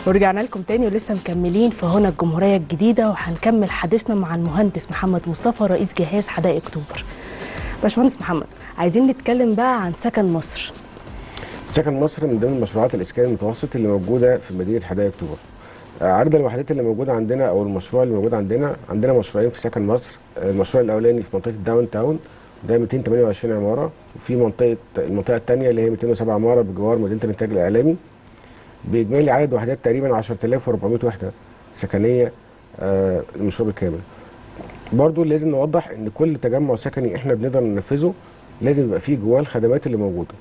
ورجعنا لكم تاني ولسه مكملين في هنا الجمهورية الجديدة وهنكمل حديثنا مع المهندس محمد مصطفى رئيس جهاز حدائق اكتوبر. باشمهندس محمد عايزين نتكلم بقى عن سكن مصر. سكن مصر من ضمن مشروعات الاسكان المتوسط اللي موجوده في مدينه حدائق اكتوبر. آه، عدد الوحدات اللي موجوده عندنا او المشروع اللي موجود عندنا عندنا مشروعين في سكن مصر آه، المشروع الاولاني في منطقه الداون تاون ده 228 عماره وفي منطقه المنطقه الثانيه اللي هي 207 عماره بجوار مدينه الانتاج الاعلامي باجمالي عدد وحدات تقريبا 10400 وحده سكنيه آه، المشروع بالكامل. برضو لازم نوضح ان كل تجمع سكني احنا بنقدر ننفذه لازم يبقى فيه جواه الخدمات اللي موجوده.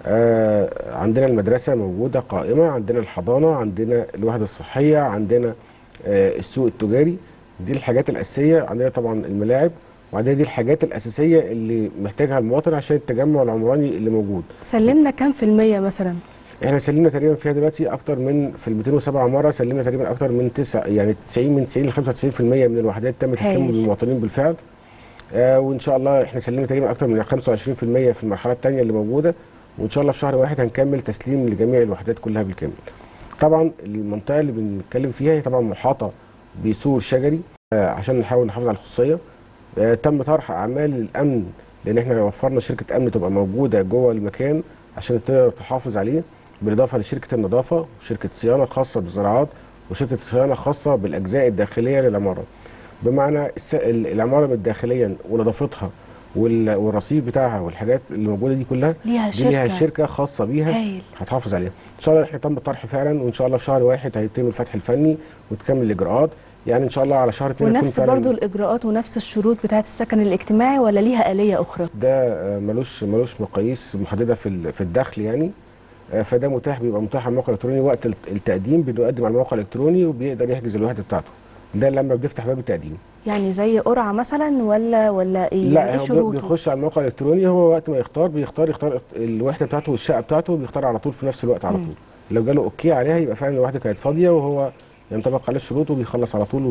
آه عندنا المدرسه موجوده قائمه، عندنا الحضانه، عندنا الوحده الصحيه، عندنا آه السوق التجاري دي الحاجات الاساسيه، عندنا طبعا الملاعب وعندنا دي الحاجات الاساسيه اللي محتاجها المواطن عشان التجمع العمراني اللي موجود. سلمنا كام في المية مثلا؟ احنا سلمنا تقريبا فيها دلوقتي اكتر من في ال 207 عماره سلمنا تقريبا اكتر من 9 يعني 90 من 90 ل 95% من الوحدات تم تسليمهم هايل. للمواطنين بالفعل آه وان شاء الله احنا سلمنا تقريبا اكتر من 25% في المرحله الثانيه اللي موجوده وان شاء الله في شهر واحد هنكمل تسليم لجميع الوحدات كلها بالكامل. طبعا المنطقه اللي بنتكلم فيها هي طبعا محاطه بسور شجري آه عشان نحاول نحافظ على الخصوصيه آه تم طرح اعمال الامن لان احنا وفرنا شركه امن تبقى موجوده جوه المكان عشان تقدر تحافظ عليه بالاضافه لشركه النظافه وشركه صيانه خاصه بالزراعات وشركه صيانه خاصه بالاجزاء الداخليه للعماره. بمعنى الس- ال- العماره من داخليا ونظافتها وال- والرصيف بتاعها والحاجات اللي موجوده دي كلها ليها دي ليها شركة. شركه خاصه بيها هايل. هتحافظ عليها. ان شاء الله احنا تم الطرح فعلا وان شاء الله في شهر واحد هيتم الفتح الفني وتكمل الاجراءات يعني ان شاء الله على شهر اثنين ونفس برضو الإجراءات ونفس الشروط بتاعة السكن الاجتماعي ولا ليها آلية أخرى؟ ده آه، ملوش ملوش مقاييس محدده في ال- في الدخل يعني آه، فده متاح بيبقى متاح على الموقع الالكتروني وقت الت- التقديم بيقدم على الموقع الالكتروني وبيقدر يحجز الوحده بتاعته ده لما بنفتح باب التقديم يعني زي قرعة مثلا ولا ولا إيه؟ يعني لا إيه هو بي- شروطه؟ بيخش على الموقع الالكتروني هو وقت ما يختار بيختار يختار الوحده بتاعته والشقه بتاعته بيختار على طول في نفس الوقت على مم. طول لو جاله اوكي عليها يبقى فعلا الوحده كانت فاضيه وهو ينطبق عليه الشروط وبيخلص على طول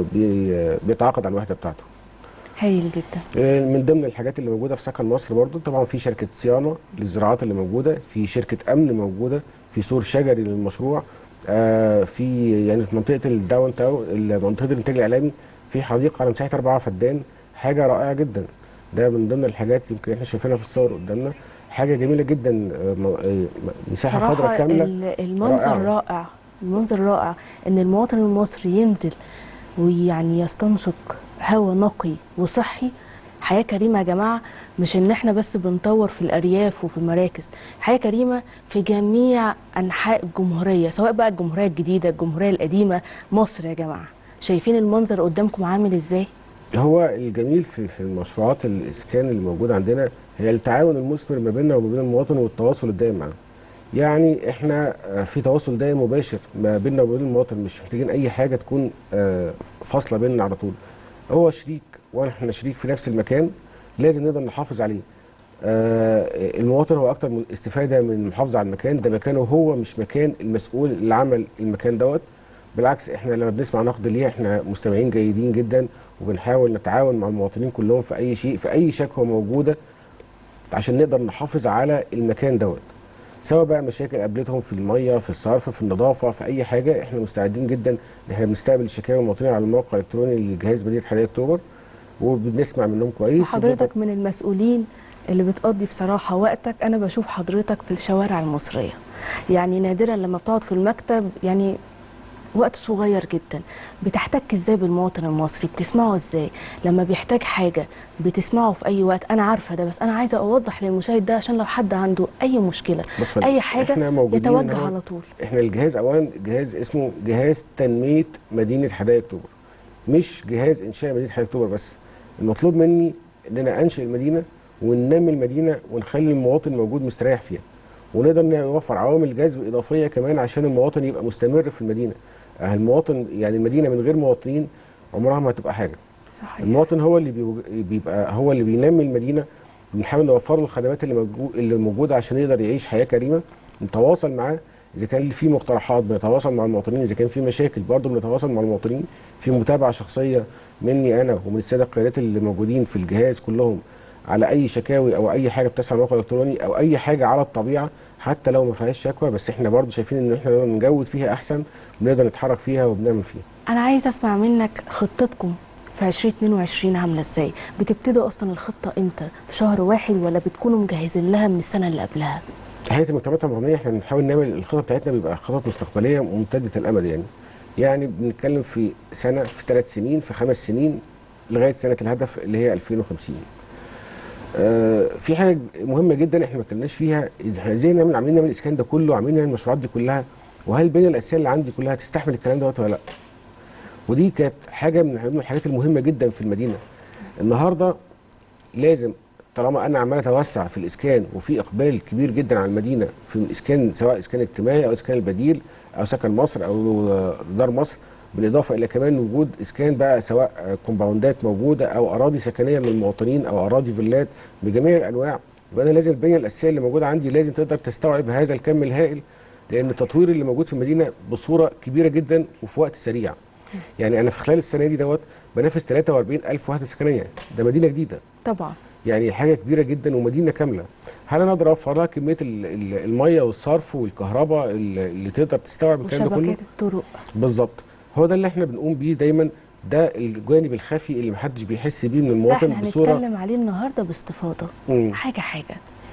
وبيتعاقد على الوحده بتاعته هايل جدا آه، من ضمن الحاجات اللي موجوده في سكن مصر برضو طبعا في شركه صيانه للزراعات اللي موجوده في شركه امن موجوده في سور شجري للمشروع آه، في يعني في منطقه الداون تاون منطقه الانتاج الاعلامي في حديقه على مساحه 4 فدان حاجه رائعه جدا ده من ضمن الحاجات يمكن احنا شايفينها في الصور قدامنا حاجه جميله جدا آه، م- آه، مساحه خضراء صراحة كامله ال- المنظر رائعة. رائع المنظر رائع ان المواطن المصري ينزل ويعني يستنشق هواء نقي وصحي حياة كريمة يا جماعة مش ان احنا بس بنطور في الارياف وفي المراكز حياة كريمة في جميع انحاء الجمهورية سواء بقى الجمهورية الجديدة الجمهورية القديمة مصر يا جماعة شايفين المنظر قدامكم عامل ازاي هو الجميل في في المشروعات الاسكان اللي موجوده عندنا هي التعاون المثمر ما بيننا وما بين المواطن والتواصل الدائم معاه. يعني احنا آه، في تواصل دائم مباشر ما بيننا وما بين المواطن مش محتاجين اي حاجه تكون آه، فاصله بيننا على طول. هو شريك واحنا شريك في نفس المكان لازم نقدر نحافظ عليه. آه، المواطن هو اكتر من استفاده من المحافظه على المكان ده مكانه هو مش مكان المسؤول اللي عمل المكان دوت بالعكس احنا لما بنسمع نقد ليه احنا مستمعين جيدين جدا وبنحاول نتعاون مع المواطنين كلهم في اي شيء في اي شكوى موجوده عشان نقدر نحافظ على المكان دوت سواء بقى مشاكل قابلتهم في الميه في الصرف في النظافه في اي حاجه احنا مستعدين جدا ان احنا بنستقبل شكاوى المواطنين على الموقع الالكتروني لجهاز مدينه حدائق اكتوبر وبنسمع منهم كويس حضرتك من المسؤولين اللي بتقضي بصراحة وقتك أنا بشوف حضرتك في الشوارع المصرية يعني نادرا لما بتقعد في المكتب يعني وقت صغير جدا بتحتك ازاي بالمواطن المصري بتسمعه ازاي لما بيحتاج حاجة بتسمعه في أي وقت أنا عارفة ده بس أنا عايزة أوضح للمشاهد ده عشان لو حد عنده أي مشكلة بص فندم، أي حاجة احنا موجودين يتوجه هنا. على طول احنا الجهاز اولا جهاز اسمه جهاز تنميه مدينه حدائق اكتوبر مش جهاز انشاء مدينه حدائق اكتوبر بس المطلوب مني ان انا انشئ المدينه وننمي المدينه ونخلي المواطن موجود مستريح فيها ونقدر نوفر عوامل جذب اضافيه كمان عشان المواطن يبقى مستمر في المدينه آه، المواطن يعني المدينه من غير مواطنين عمرها ما هتبقى حاجه صحيح المواطن هو اللي بيوج- بيبقى هو اللي بينمي المدينه بنحاول نوفر له الخدمات اللي موجو- اللي موجوده عشان يقدر يعيش حياه كريمه نتواصل معاه اذا كان في مقترحات بنتواصل مع المواطنين اذا كان في مشاكل برضه بنتواصل مع المواطنين في متابعه شخصيه مني انا ومن الساده القيادات اللي موجودين في الجهاز كلهم على اي شكاوي او اي حاجه بتحصل على الموقع الالكتروني او اي حاجه على الطبيعه حتى لو ما فيهاش شكوى بس احنا برضو شايفين ان احنا لما نجود فيها احسن بنقدر نتحرك فيها وبنعمل فيها انا عايز اسمع منك خطتكم في 2022 عامله ازاي بتبتدوا اصلا الخطه امتى في شهر واحد ولا بتكونوا مجهزين لها من السنه اللي قبلها هيئه المجتمعات الرقميه احنا بنحاول نعمل الخطط بتاعتنا بيبقى خطط مستقبليه ممتده الامد يعني يعني بنتكلم في سنه في ثلاث سنين في خمس سنين لغايه سنه الهدف اللي هي 2050 آه في حاجه مهمه جدا احنا ما اتكلمناش فيها احنا ازاي نعمل عاملين نعمل الاسكان ده كله وعاملين نعمل المشروعات دي كلها وهل البنيه الاساسيه اللي عندي كلها تستحمل الكلام دوت ولا لا ودي كانت حاجه من من الحاجات المهمه جدا في المدينه النهارده لازم طالما انا عمال اتوسع في الاسكان وفي اقبال كبير جدا على المدينه في الاسكان سواء اسكان اجتماعي او اسكان البديل او سكن مصر او دار مصر بالاضافه الى كمان وجود اسكان بقى سواء كومباوندات موجوده او اراضي سكنيه للمواطنين او اراضي فيلات بجميع الانواع يبقى انا لازم البنيه الاساسيه اللي موجوده عندي لازم تقدر تستوعب هذا الكم الهائل لان التطوير اللي موجود في المدينه بصوره كبيره جدا وفي وقت سريع يعني انا في خلال السنه دي دوت بنافس 43000 وحده سكنيه ده مدينه جديده طبعا يعني حاجه كبيره جدا ومدينه كامله هل انا اقدر اوفر لها كميه ال- ال- الميه والصرف والكهرباء اللي اللي تقدر تستوعب الكلام ده كله وشبكات الطرق بالظبط هو ده اللي احنا بنقوم بيه دايما ده الجانب الخفي اللي محدش بيحس بيه من لا المواطن احنا بصوره هنتكلم عليه النهارده باستفاضه مم. حاجه حاجه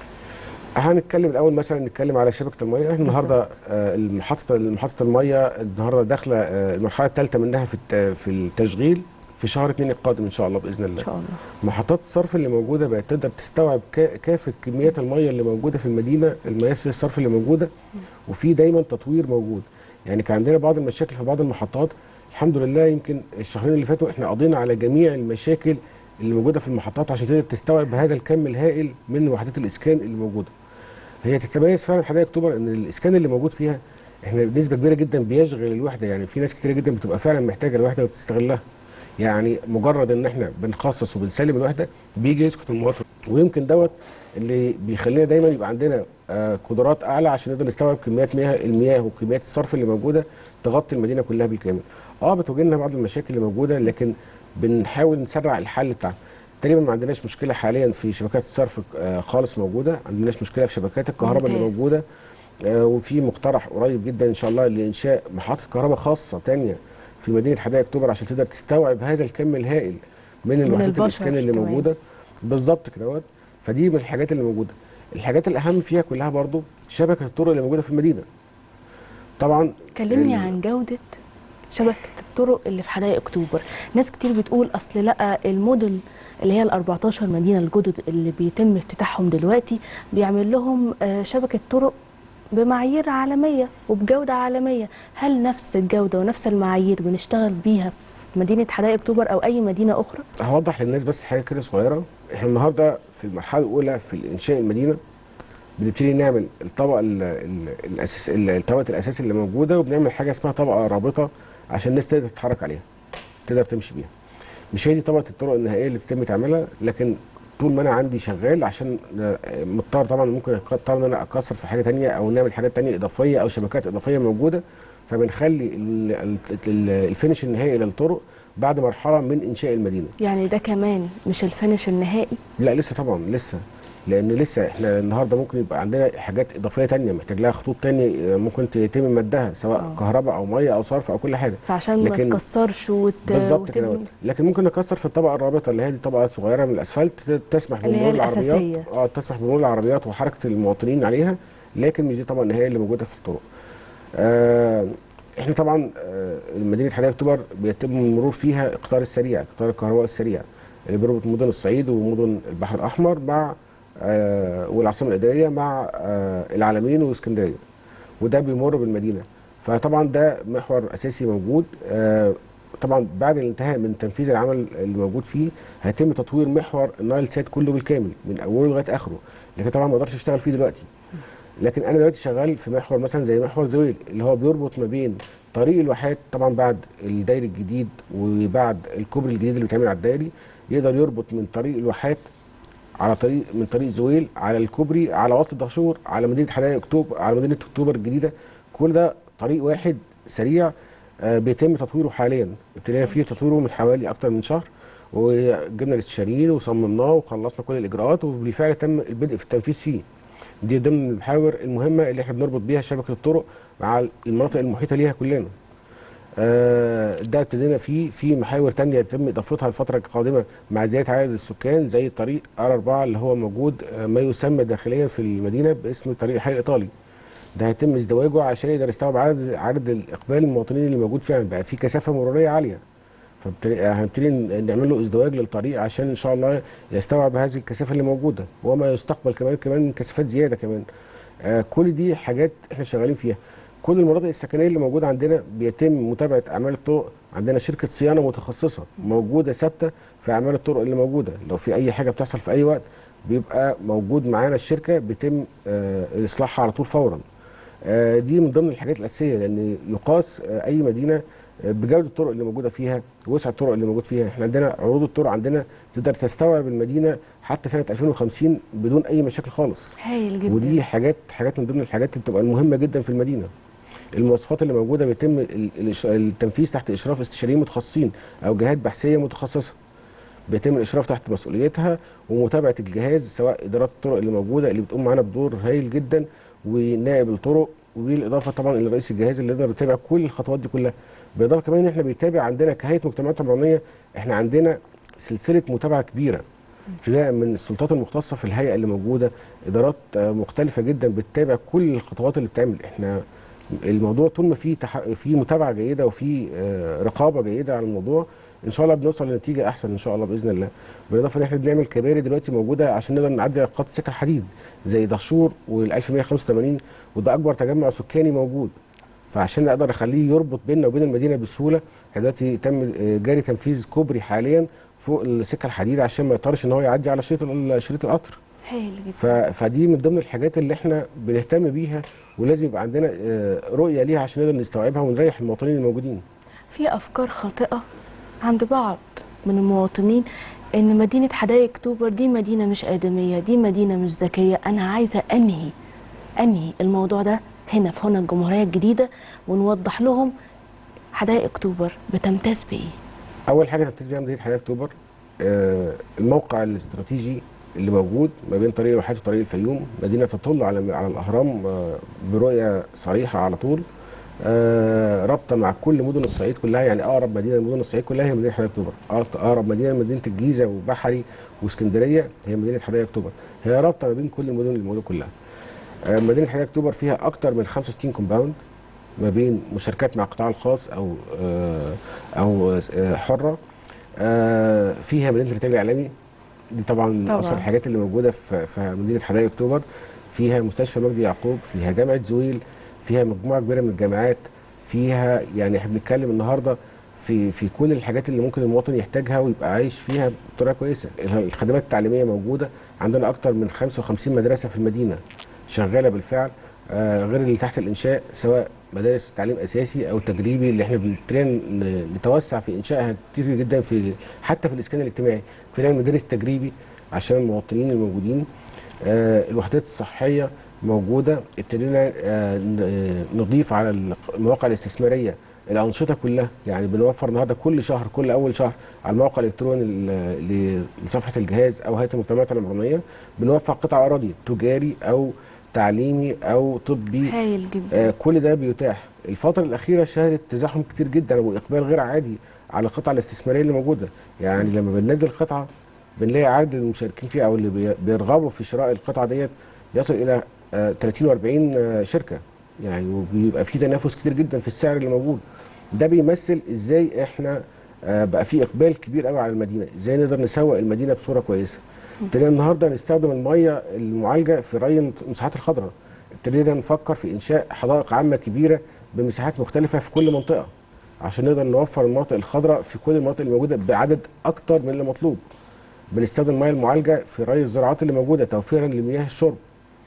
هنتكلم الاول مثلا نتكلم على شبكه الميه احنا النهارده بالظبط. آه، المحطه محطه الميه النهارده داخله آه، المرحله الثالثه منها في الت- في التشغيل في شهر اثنين القادم ان شاء الله باذن ان الله شاء الله محطات الصرف اللي موجوده بقت تقدر تستوعب كا- كافه كميات الميه اللي موجوده في المدينه المياسر الصرف اللي موجوده وفي دايما تطوير موجود يعني كان عندنا بعض المشاكل في بعض المحطات الحمد لله يمكن الشهرين اللي فاتوا احنا قضينا على جميع المشاكل اللي موجوده في المحطات عشان تقدر تستوعب هذا الكم الهائل من وحدات الاسكان اللي موجوده هي تتميز فعلا حدائق اكتوبر ان الاسكان اللي موجود فيها احنا بنسبه كبيره جدا بيشغل الوحده يعني في ناس كتير جدا بتبقى فعلا محتاجه الوحده وبتستغلها يعني مجرد ان احنا بنخصص وبنسلم الوحده بيجي يسكت المواطن ويمكن دوت اللي بيخلينا دايما يبقى عندنا آه قدرات اعلى عشان نقدر نستوعب كميات مياه المياه وكميات الصرف اللي موجوده تغطي المدينه كلها بالكامل. اه بتواجهنا بعض المشاكل اللي موجوده لكن بنحاول نسرع الحل بتاعها. تقريبا ما عندناش مشكله حاليا في شبكات الصرف آه خالص موجوده، ما عندناش مشكله في شبكات الكهرباء اللي ممتاز. موجوده آه وفي مقترح قريب جدا ان شاء الله لانشاء محطه كهرباء خاصه تانية في مدينه حدائق اكتوبر عشان تقدر تستوعب هذا الكم الهائل من الوحدات البشر الاسكان اللي كمان. موجوده بالظبط كده فدي من الحاجات اللي موجوده الحاجات الاهم فيها كلها برضو شبكه الطرق اللي موجوده في المدينه طبعا كلمني ال- عن جودة شبكة الطرق اللي في حدائق أكتوبر ناس كتير بتقول أصل لا الموديل اللي هي ال 14 مدينة الجدد اللي بيتم افتتاحهم دلوقتي بيعمل لهم آه، شبكة طرق بمعايير عالمية وبجودة عالمية هل نفس الجودة ونفس المعايير بنشتغل بيها في مدينة حدائق أكتوبر أو أي مدينة أخرى؟ هوضح للناس بس حاجه كده صغيره احنا النهارده في المرحله الاولى في انشاء المدينه بنبتدي نعمل الطبقه ال- ال- الاساس ال- الطبقه الاساس اللي موجوده وبنعمل حاجه اسمها طبقه رابطه عشان الناس تقدر تتحرك عليها تقدر تمشي بيها مش هي دي طبقه الطرق النهائيه اللي بتتم تعملها لكن طول ما انا عندي شغال عشان آه، مضطر طبعا ممكن اضطر ان انا اكسر في حاجه تانية او نعمل حاجات تانية اضافيه او شبكات اضافيه موجوده فبنخلي ال- ال- ال- الفينش النهائي للطرق بعد مرحله من انشاء المدينه يعني ده كمان مش الفينش النهائي لا لسه طبعا لسه لان لسه احنا النهارده ممكن يبقى عندنا حاجات اضافيه تانية محتاج لها خطوط تانية آه، ممكن يتم مدها سواء آه. كهرباء او ميه او صرف او كل حاجه فعشان ما لكن- تكسرش وت... بالظبط كده وتبني لكن ممكن نكسر في الطبقه الرابطه اللي هي دي طبقه صغيره من الاسفلت ت- تسمح اللي هي بمرور العربيات الأساسية. اه تسمح بمرور العربيات وحركه المواطنين عليها لكن مش دي طبعا النهائيه اللي موجوده في الطرق آه احنا طبعا آه مدينه حدائق اكتوبر بيتم المرور فيها القطار السريع قطار الكهرباء السريع اللي بيربط مدن الصعيد ومدن البحر الاحمر مع آه والعاصمه الاداريه مع آه العلمين واسكندريه وده بيمر بالمدينه فطبعا ده محور اساسي موجود آه طبعا بعد الانتهاء من تنفيذ العمل اللي موجود فيه هيتم تطوير محور النايل سات كله بالكامل من اوله لغايه اخره لكن طبعا ما اقدرش اشتغل فيه دلوقتي لكن انا دلوقتي شغال في محور مثلا زي محور زويل اللي هو بيربط ما بين طريق الواحات طبعا بعد الدايري الجديد وبعد الكوبري الجديد اللي بيتعمل على الدايري يقدر يربط من طريق الواحات على طريق من طريق زويل على الكوبري على وسط دهشور على مدينه حدائق اكتوبر على مدينه اكتوبر الجديده كل ده طريق واحد سريع آه، بيتم تطويره حاليا ابتدينا فيه تطويره من حوالي اكتر من شهر وجبنا الاستشاريين وصممناه وخلصنا كل الاجراءات وبالفعل تم البدء في التنفيذ فيه دي ضمن المحاور المهمه اللي احنا بنربط بيها شبكه الطرق مع المناطق المحيطه ليها كلنا آه، ده ابتدينا فيه في محاور تانية يتم اضافتها الفتره القادمه مع زياده عدد السكان زي طريق ار 4 اللي هو موجود آه، ما يسمى داخليا في المدينه باسم طريق الحي الايطالي ده هيتم ازدواجه عشان يقدر يستوعب عدد عدد الاقبال المواطنين اللي موجود فعلا بقى في كثافه مروريه عاليه فهنبتدي نعمل له ازدواج للطريق عشان ان شاء الله يستوعب هذه الكثافه اللي موجوده وما يستقبل كمان كمان كثافات زياده كمان آه كل دي حاجات احنا شغالين فيها كل المناطق السكنيه اللي موجوده عندنا بيتم متابعه اعمال الطرق عندنا شركه صيانه متخصصه موجوده ثابته في اعمال الطرق اللي موجوده لو في اي حاجه بتحصل في اي وقت بيبقى موجود معانا الشركه بيتم آه اصلاحها على طول فورا آه دي من ضمن الحاجات الاساسيه لان يقاس آه اي مدينه بجوده الطرق اللي موجوده فيها وسع الطرق اللي موجود فيها احنا عندنا عروض الطرق عندنا تقدر تستوعب المدينه حتى سنه 2050 بدون اي مشاكل خالص هايل جدا ودي حاجات حاجات من ضمن الحاجات اللي بتبقى المهمه جدا في المدينه المواصفات اللي موجوده بيتم ال- ال- التنفيذ تحت اشراف استشاريين متخصصين او جهات بحثيه متخصصه بيتم الاشراف تحت مسؤوليتها ومتابعه الجهاز سواء ادارات الطرق اللي موجوده اللي بتقوم معانا بدور هايل جدا ونائب الطرق وبالاضافه طبعا الى رئيس الجهاز اللي يقدر يتابع كل الخطوات دي كلها بالاضافه كمان ان احنا بيتابع عندنا كهيئه مجتمعات عمرانيه احنا عندنا سلسله متابعه كبيره ابتداء من السلطات المختصه في الهيئه اللي موجوده ادارات آه، مختلفه جدا بتتابع كل الخطوات اللي بتعمل احنا الموضوع طول ما في تح... في متابعه جيده وفي آه، رقابه جيده على الموضوع ان شاء الله بنوصل لنتيجه احسن ان شاء الله باذن الله بالاضافه ان احنا بنعمل كباري دلوقتي موجوده عشان نقدر نعدي على خط السكه الحديد زي دهشور وال 1185 وده اكبر تجمع سكاني موجود فعشان اقدر اخليه يربط بيننا وبين المدينه بسهوله احنا دلوقتي تم آه، جاري تنفيذ كوبري حاليا فوق السكه الحديد عشان ما يضطرش ان هو يعدي على شريط ال- شريط القطر هايل ف... جدا فدي من ضمن الحاجات اللي احنا بنهتم بيها ولازم يبقى عندنا آه، رؤيه ليها عشان نقدر نستوعبها ونريح المواطنين الموجودين في افكار خاطئه عند بعض من المواطنين ان مدينه حدائق اكتوبر دي مدينه مش ادميه دي مدينه مش ذكيه انا عايزه انهي انهي الموضوع ده هنا في هنا الجمهوريه الجديده ونوضح لهم حدائق اكتوبر بتمتاز بايه اول حاجه هنبتدي بيها مدينه حدائق اكتوبر آه، الموقع الاستراتيجي اللي موجود ما بين طريق الواحات وطريق الفيوم مدينه تطل على على الاهرام آه، برؤيه صريحه على طول آه، رابطه مع كل مدن الصعيد كلها يعني اقرب مدينه لمدن الصعيد كلها هي مدينه حدائق اكتوبر أق- اقرب مدينه مدينه الجيزه وبحري واسكندريه هي مدينه حدائق اكتوبر هي رابطه ما بين كل المدن اللي موجوده كلها آه، مدينه حدائق اكتوبر فيها اكتر من 65 كومباوند ما بين مشاركات مع القطاع الخاص او آه، او آه، حره آه، فيها مدينه الانتاج الاعلامي دي طبعا من طبعاً. اشهر الحاجات اللي موجوده في في مدينه حدائق اكتوبر فيها مستشفى مجدي يعقوب فيها جامعه زويل فيها مجموعه كبيره من الجامعات فيها يعني احنا بنتكلم النهارده في في كل الحاجات اللي ممكن المواطن يحتاجها ويبقى عايش فيها بطريقه كويسه الخدمات التعليميه موجوده عندنا اكتر من 55 مدرسه في المدينه شغاله بالفعل آه، غير اللي تحت الانشاء سواء مدارس تعليم اساسي او تجريبي اللي احنا بنبتدي ن- نتوسع في انشائها كتير جدا في حتى في الاسكان الاجتماعي في نعمل مدارس تجريبي عشان المواطنين الموجودين آه، الوحدات الصحيه موجوده ابتدينا آه، ن- نضيف على المواقع الاستثماريه الانشطه كلها يعني بنوفر النهارده كل شهر كل اول شهر على الموقع الالكتروني ل- ل- لصفحه الجهاز او هيئه المجتمعات العمرانيه بنوفر قطع اراضي تجاري او تعليمي او طبي هايل جدا آه كل ده بيتاح الفترة الأخيرة شهدت تزاحم كتير جدا وإقبال غير عادي على القطع الاستثمارية اللي موجودة يعني لما بننزل قطعة بنلاقي عدد المشاركين فيها أو اللي بي- بيرغبوا في شراء القطعة ديت يصل إلى آه 30 و40 آه شركة يعني وبيبقى في تنافس كتير جدا في السعر اللي موجود ده بيمثل إزاي إحنا آه بقى في إقبال كبير قوي على المدينة إزاي نقدر نسوق المدينة بصورة كويسة ابتدينا النهارده نستخدم الميه المعالجه في ري المساحات الخضراء ابتدينا نفكر في انشاء حدائق عامه كبيره بمساحات مختلفه في كل منطقه عشان نقدر نوفر المناطق الخضراء في كل المناطق اللي موجوده بعدد اكتر من اللي مطلوب بنستخدم الميه المعالجه في ري الزراعات اللي موجوده توفيرا لمياه الشرب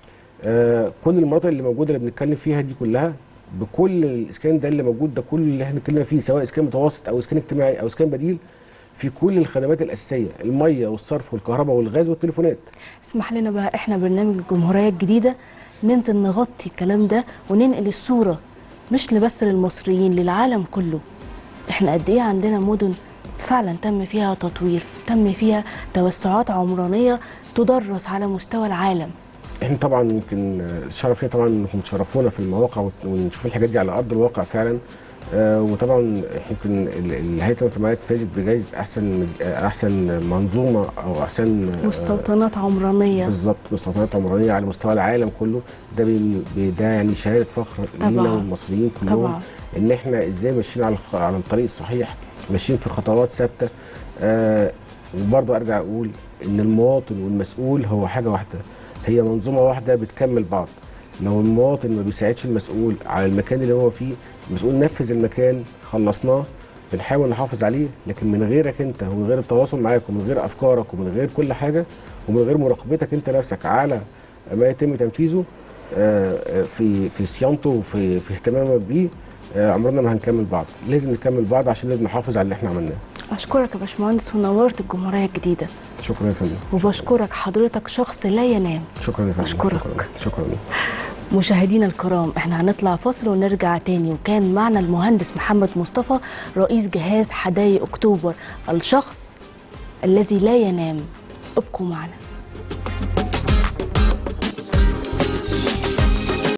آه كل المناطق اللي موجوده اللي بنتكلم فيها دي كلها بكل الاسكان ده اللي موجود ده كل اللي احنا اتكلمنا فيه سواء اسكان متوسط او اسكان اجتماعي او اسكان بديل في كل الخدمات الاساسيه الميه والصرف والكهرباء والغاز والتليفونات اسمح لنا بقى احنا برنامج الجمهورية الجديدة ننزل نغطي الكلام ده وننقل الصورة مش بس للمصريين للعالم كله احنا قد ايه عندنا مدن فعلا تم فيها تطوير تم فيها توسعات عمرانية تدرس على مستوى العالم احنا طبعا يمكن آه، الشرف ليا طبعا انكم تشرفونا في المواقع وت- ونشوف الحاجات دي على ارض الواقع فعلا آه، وطبعا إحنا يمكن ال- ال- هيئه المجتمعات فازت بجائزه احسن آه، احسن منظومه او احسن آه، مستوطنات عمرانيه بالظبط مستوطنات عمرانيه على مستوى العالم كله ده بي بي- ده يعني شهاده فخر لينا طبعاً. والمصريين كلهم طبعا ان احنا ازاي ماشيين على الخ- على الطريق الصحيح ماشيين في خطوات ثابته آه وبرضه ارجع اقول ان المواطن والمسؤول هو حاجه واحده هي منظومه واحده بتكمل بعض لو المواطن ما بيساعدش المسؤول على المكان اللي هو فيه المسؤول نفذ المكان خلصناه بنحاول نحافظ عليه لكن من غيرك انت ومن غير التواصل معاك ومن غير افكارك ومن غير كل حاجه ومن غير مراقبتك انت نفسك على ما يتم تنفيذه آه، آه، في في صيانته وفي في اهتمامك بيه آه، عمرنا ما هنكمل بعض لازم نكمل بعض عشان لازم نحافظ على اللي احنا عملناه اشكرك يا باشمهندس ونورت الجمهوريه الجديده شكرا يا فندم وبشكرك حضرتك شخص لا ينام شكرا يا فندم أشكرك. شكرا, شكرا. مشاهدينا الكرام احنا هنطلع فاصل ونرجع تاني وكان معنا المهندس محمد مصطفى رئيس جهاز حدائق اكتوبر الشخص الذي لا ينام ابقوا معنا